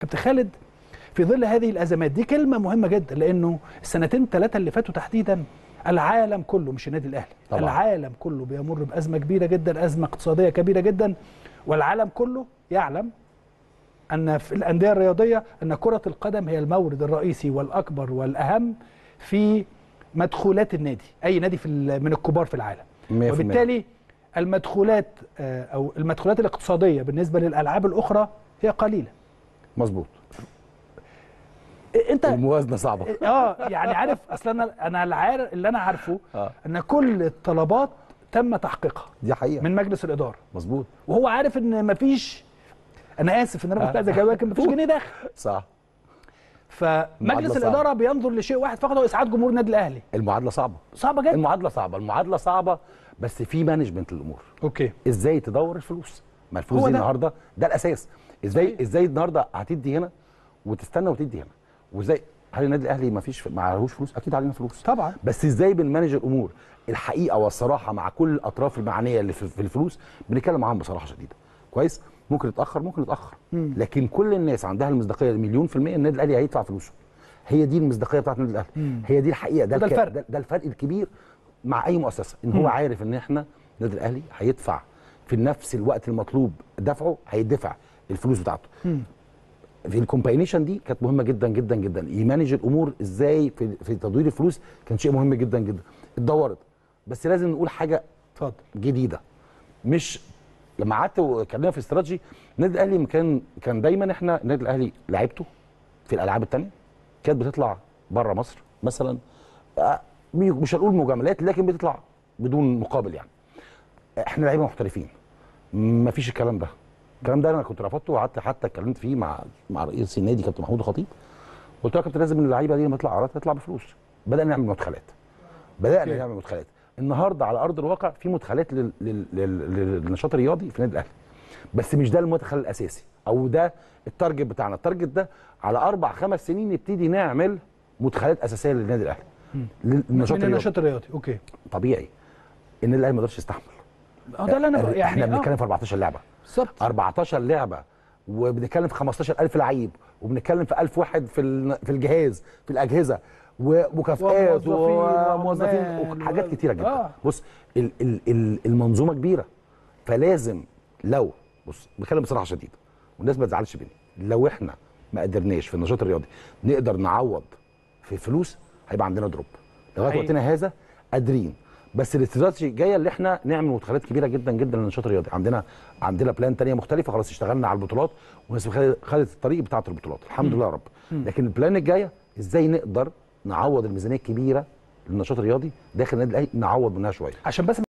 كابتن خالد في ظل هذه الازمات دي كلمه مهمه جدا لانه السنتين ثلاثه اللي فاتوا تحديدا العالم كله مش النادي الاهلي طبعاً. العالم كله بيمر بازمه كبيره جدا ازمه اقتصاديه كبيره جدا والعالم كله يعلم ان في الانديه الرياضيه ان كره القدم هي المورد الرئيسي والاكبر والاهم في مدخولات النادي اي نادي في ال- من الكبار في العالم 100%. وبالتالي المدخولات آه، او المدخولات الاقتصاديه بالنسبه للالعاب الاخرى هي قليله مظبوط انت الموازنه صعبه اه يعني عارف اصل انا انا العارف اللي انا عارفه آه. ان كل الطلبات تم تحقيقها دي حقيقه من مجلس الاداره مظبوط وهو عارف ان مفيش انا اسف ان انا كنت عايز اجاوب لكن مفيش جنيه داخل صح فمجلس المعادلة الاداره بينظر لشيء واحد فقط هو اسعاد جمهور النادي الاهلي المعادله صعبه صعبه جدا المعادله صعبه المعادله صعبه بس في مانجمنت للامور اوكي ازاي تدور الفلوس ما الفلوس هو دي ده. النهارده ده الاساس ازاي صحيح. ازاي النهارده هتدي هنا وتستنى وتدي هنا وازاي هل النادي الاهلي ما فيش معهوش فلوس اكيد علينا فلوس طبعا بس ازاي بنمانج الامور الحقيقه والصراحه مع كل الاطراف المعنيه اللي في في الفلوس بنتكلم معاهم بصراحه شديده كويس ممكن يتاخر ممكن يتاخر لكن كل الناس عندها المصداقيه مليون في الميه النادي الاهلي هيدفع فلوسه هي دي المصداقيه بتاعت النادي الاهلي هي دي الحقيقه ده وده الك- الفرق. ده, ده الفرق الكبير مع اي مؤسسه ان هو عارف ان احنا النادي الاهلي هيدفع في نفس الوقت المطلوب دفعه هيدفع الفلوس بتاعته في الكومباينيشن دي كانت مهمه جدا جدا جدا يمانج الامور ازاي في, في تدوير الفلوس كان شيء مهم جدا جدا اتدورت بس لازم نقول حاجه اتفضل جديده مش لما قعدت واتكلمنا في استراتيجي النادي الاهلي كان كان دايما احنا النادي الاهلي لعيبته في الالعاب الثانيه كانت بتطلع بره مصر مثلا آه، مش هنقول مجاملات لكن بتطلع بدون مقابل يعني احنا لعيبه محترفين ما فيش الكلام ده الكلام ده انا كنت رفضته وقعدت حتى اتكلمت فيه مع مع رئيس النادي كابتن محمود الخطيب قلت له يا كابتن لازم اللعيبه دي لما تطلع عرض تطلع بفلوس بدانا نعمل مدخلات بدانا أوكي. نعمل مدخلات النهارده على ارض الواقع في مدخلات لل- لل- لل- للنشاط الرياضي في النادي الاهلي بس مش ده المدخل الاساسي او ده التارجت بتاعنا التارجت ده على اربع خمس سنين نبتدي نعمل مدخلات اساسيه للنادي الاهلي للنشاط من الرياضي النشاط الرياضي اوكي طبيعي النادي الاهلي ما يقدرش يستحمل اه ده اللي انا بق- يعني احنا آه، بنتكلم في 14 لعبه بالظبط 14 لعبه وبنتكلم في 15000 لعيب وبنتكلم في 1000 واحد في ال- في الجهاز في الاجهزه ومكافآت وموظفين وموظفين وعمال وحاجات و- كتيره جدا آه. بص ال ال ال المنظومه كبيره فلازم لو بص بتكلم بصراحه شديده والناس ما تزعلش مني لو احنا ما قدرناش في النشاط الرياضي نقدر نعوض في فلوس هيبقى عندنا دروب لغايه حقيقي. وقتنا هذا قادرين بس الاستراتيجي الجايه اللي احنا نعمل مدخلات كبيره جدا جدا للنشاط الرياضي عندنا عندنا بلان تانية مختلفه خلاص اشتغلنا على البطولات والناس خدت خدت الطريق بتاعه البطولات الحمد لله يا رب لكن البلان الجايه ازاي نقدر نعوض الميزانيه الكبيره للنشاط الرياضي داخل النادي الاهلي نعوض منها شويه عشان بس